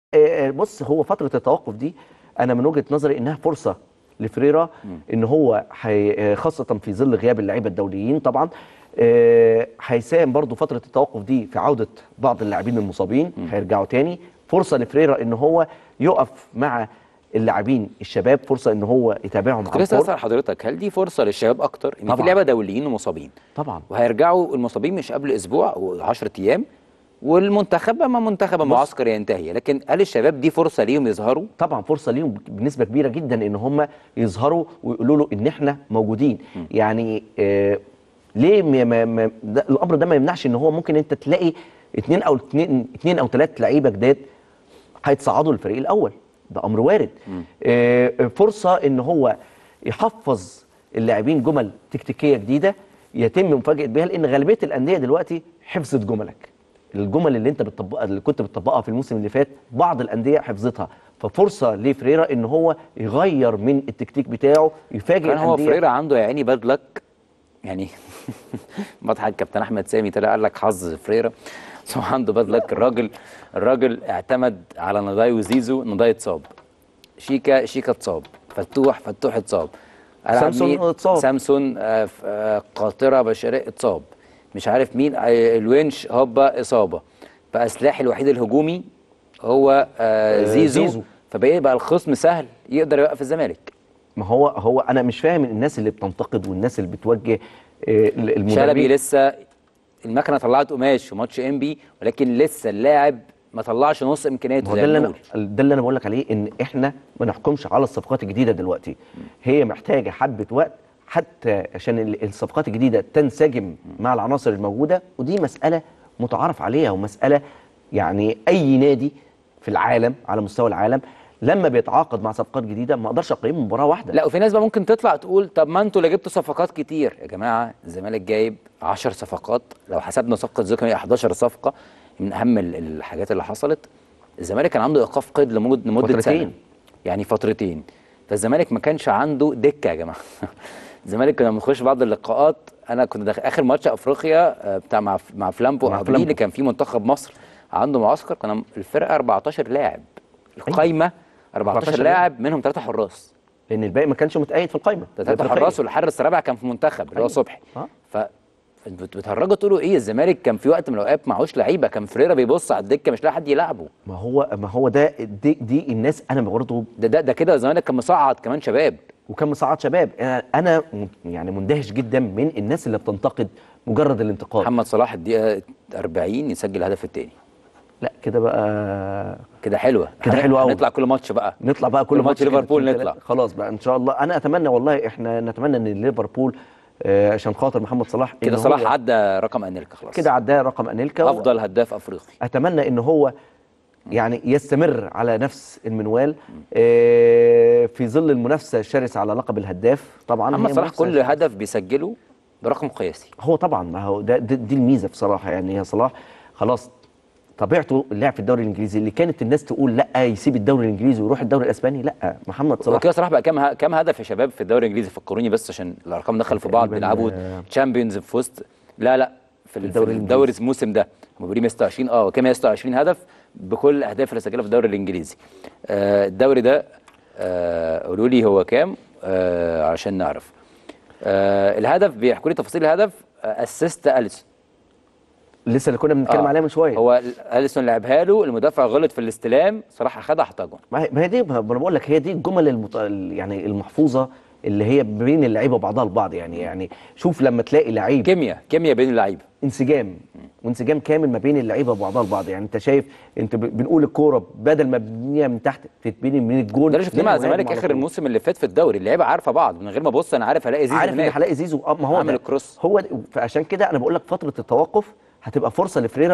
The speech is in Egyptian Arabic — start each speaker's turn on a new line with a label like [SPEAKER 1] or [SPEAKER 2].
[SPEAKER 1] آه، بص هو فتره التوقف دي انا من وجهه نظري انها فرصه لفريرا ان هو حي... آه، خاصه في ظل غياب اللعيبه الدوليين طبعا آه، هيساهم برضو فتره التوقف دي في عوده بعض اللاعبين المصابين هيرجعوا تاني فرصه لفريرا ان هو يقف مع اللاعبين الشباب فرصه ان هو يتابعهم
[SPEAKER 2] كنت
[SPEAKER 1] عن
[SPEAKER 2] لسه
[SPEAKER 1] قرب.
[SPEAKER 2] اسال حضرتك هل دي فرصه للشباب اكتر ان في
[SPEAKER 1] طبعاً.
[SPEAKER 2] لعبه دوليين ومصابين
[SPEAKER 1] طبعا
[SPEAKER 2] وهيرجعوا المصابين مش قبل اسبوع و10 ايام والمنتخب اما منتخب المعسكر ينتهي لكن هل الشباب دي فرصه ليهم يظهروا
[SPEAKER 1] طبعا فرصه ليهم بنسبه كبيره جدا ان هم يظهروا ويقولوا له ان احنا موجودين يعني آه ليه ما ما ما ده الامر ده ما يمنعش ان هو ممكن انت تلاقي اثنين او اثنين اثنين او ثلاث لعيبه جداد هيتصعدوا للفريق الاول ده امر وارد آه فرصه ان هو يحفظ اللاعبين جمل تكتيكيه جديده يتم مفاجاه بها لان غالبيه الانديه دلوقتي حفظت جملك الجمل اللي انت بتطبقها اللي كنت بتطبقها في الموسم اللي فات بعض الانديه حفظتها ففرصه لفريرا ان هو يغير من التكتيك بتاعه يفاجئ
[SPEAKER 2] كان هو
[SPEAKER 1] الانديه
[SPEAKER 2] فريرة عنده يا عيني باد لك يعني بضحك كابتن احمد سامي طلع قال لك حظ فريرة بس هو عنده باد لك الراجل الراجل اعتمد على نضاي وزيزو نضاي اتصاب شيكا شيكا اتصاب فتوح فتوح اتصاب ألعب
[SPEAKER 1] سامسون
[SPEAKER 2] مين؟
[SPEAKER 1] اتصاب.
[SPEAKER 2] سامسون آه، ف- آه، قاطره بشريه اتصاب مش عارف مين آه، الونش هوبا اصابه بقى سلاحي الوحيد الهجومي هو آه،
[SPEAKER 1] آه،
[SPEAKER 2] زيزو,
[SPEAKER 1] زيزو.
[SPEAKER 2] فبقى بقى الخصم سهل يقدر يوقف الزمالك
[SPEAKER 1] ما هو هو انا مش فاهم الناس اللي بتنتقد والناس اللي بتوجه آه، المدربين
[SPEAKER 2] شلبي لسه المكنه طلعت قماش في ماتش انبي ولكن لسه اللاعب ما طلعش نص امكانياته
[SPEAKER 1] ما هو
[SPEAKER 2] زي
[SPEAKER 1] ده اللي
[SPEAKER 2] ما
[SPEAKER 1] انا
[SPEAKER 2] بنقول
[SPEAKER 1] ده اللي انا بقول لك عليه ان احنا ما نحكمش على الصفقات الجديده دلوقتي هي محتاجه حبه وقت حتى عشان ال- الصفقات الجديده تنسجم مع العناصر الموجوده ودي مساله متعارف عليها ومساله يعني اي نادي في العالم على مستوى العالم لما بيتعاقد مع صفقات جديده ما اقدرش اقيمه مباراه واحده
[SPEAKER 2] لا وفي ناس بقى ممكن تطلع تقول طب ما انتوا اللي جبتوا صفقات كتير يا جماعه الزمالك جايب 10 صفقات لو حسبنا صفقه زيكو هي 11 صفقه من اهم ال- الحاجات اللي حصلت الزمالك كان عنده ايقاف قيد لمده لمده سنه
[SPEAKER 1] فترتين.
[SPEAKER 2] يعني فترتين فالزمالك ما كانش عنده دكه يا جماعه الزمالك كنا بنخش بعض اللقاءات انا كنت داخل اخر ماتش افريقيا آه، بتاع مع مع فلامبو
[SPEAKER 1] مع
[SPEAKER 2] قبليه
[SPEAKER 1] فلامبو.
[SPEAKER 2] اللي كان فيه منتخب مصر عنده معسكر كان الفرقه 14 لاعب القايمه 14
[SPEAKER 1] 14
[SPEAKER 2] لاعب منهم ثلاثه حراس
[SPEAKER 1] لان الباقي ما كانش متأيد في القائمه
[SPEAKER 2] ده ثلاثه
[SPEAKER 1] الأفريقية.
[SPEAKER 2] حراس والحارس الرابع كان في منتخب اللي هو
[SPEAKER 1] أيوة.
[SPEAKER 2] صبحي
[SPEAKER 1] آه.
[SPEAKER 2] ف بت- بتهرجوا تقولوا ايه الزمالك كان في وقت من الاوقات معهوش لعيبه كان فريرا بيبص على الدكه مش لاقي حد يلعبه
[SPEAKER 1] ما هو ما هو ده دي, دي الناس انا برضه
[SPEAKER 2] ده ده, ده كده الزمالك كان مصعد كمان شباب
[SPEAKER 1] وكان مصعد شباب انا أنا م- يعني مندهش جدا من الناس اللي بتنتقد مجرد الانتقاد
[SPEAKER 2] محمد صلاح الدقيقه 40 يسجل الهدف الثاني
[SPEAKER 1] لا كده بقى
[SPEAKER 2] كده حلوه
[SPEAKER 1] كده
[SPEAKER 2] هن-
[SPEAKER 1] حلوة أوي.
[SPEAKER 2] هنطلع كل ماتش بقى
[SPEAKER 1] نطلع بقى كل
[SPEAKER 2] كل ماتش
[SPEAKER 1] كده
[SPEAKER 2] ليفربول
[SPEAKER 1] اتنين
[SPEAKER 2] نطلع.
[SPEAKER 1] تلاتة. خلاص بقى ان شاء الله انا اتمنى والله احنا نتمنى ان ليفربول آه، عشان خاطر محمد صلاح إن
[SPEAKER 2] كده
[SPEAKER 1] هو
[SPEAKER 2] صلاح عدى رقم انيلكا خلاص
[SPEAKER 1] كده عداه رقم انيلكا
[SPEAKER 2] افضل هداف افريقي
[SPEAKER 1] اتمنى ان هو يعني يستمر على نفس المنوال آه، في ظل المنافسه الشرسه على لقب الهداف طبعا
[SPEAKER 2] محمد
[SPEAKER 1] هي
[SPEAKER 2] صلاح
[SPEAKER 1] منافسة
[SPEAKER 2] كل هدف بيسجله برقم قياسي
[SPEAKER 1] هو طبعا ما هو ده, ده دي الميزه بصراحه يعني يا صلاح خلاص طبيعته اللعب في الدوري الانجليزي اللي كانت الناس تقول لا يسيب الدوري الانجليزي ويروح الدوري الاسباني لا محمد صلاح
[SPEAKER 2] وكده صلاح بقى كام ه- كام هدف يا شباب في الدوري الانجليزي فكروني بس عشان الارقام دخل في بعض
[SPEAKER 1] تقريباً،
[SPEAKER 2] بيلعبوا
[SPEAKER 1] آه،
[SPEAKER 2] تشامبيونز في وسط لا لا في ال- في
[SPEAKER 1] الدوري
[SPEAKER 2] الدوري الموسم ده هم بيقولوا 126 اه كام 126 هدف بكل الاهداف اللي سجلها في الدوري الانجليزي آه الدوري ده آه قولوا لي هو كام آه عشان نعرف آه الهدف بيحكوا لي تفاصيل الهدف آه اسيست اليسون
[SPEAKER 1] لسه اللي كنا بنتكلم
[SPEAKER 2] آه.
[SPEAKER 1] عليها من شويه
[SPEAKER 2] هو اليسون لعبها له المدافع غلط في الاستلام صلاح اخدها حطها جون
[SPEAKER 1] ما هي- ما هي دي ما انا بقول لك هي دي الجمل المط... يعني المحفوظه اللي هي بين اللعيبه وبعضها البعض يعني يعني شوف لما تلاقي لعيب
[SPEAKER 2] كيمياء كيمياء بين اللعيبه
[SPEAKER 1] انسجام وانسجام كامل ما بين اللعيبه وبعضها البعض يعني انت شايف انت ب- بنقول الكوره بدل ما مبنيه من تحت تتبني من الجول
[SPEAKER 2] ده اللي شفناه مع
[SPEAKER 1] للمهاجم
[SPEAKER 2] الزمالك
[SPEAKER 1] على
[SPEAKER 2] اخر
[SPEAKER 1] طول.
[SPEAKER 2] الموسم اللي فات في الدوري اللعيبه عارفه بعض من غير ما ابص انا عارف الاقي زيزو
[SPEAKER 1] عارف ان
[SPEAKER 2] هناك
[SPEAKER 1] هلاقي زيزو اه ما هو
[SPEAKER 2] عامل
[SPEAKER 1] ده.
[SPEAKER 2] الكروس.
[SPEAKER 1] هو ده. فعشان كده انا بقول لك فتره التوقف هتبقى فرصه لفريرا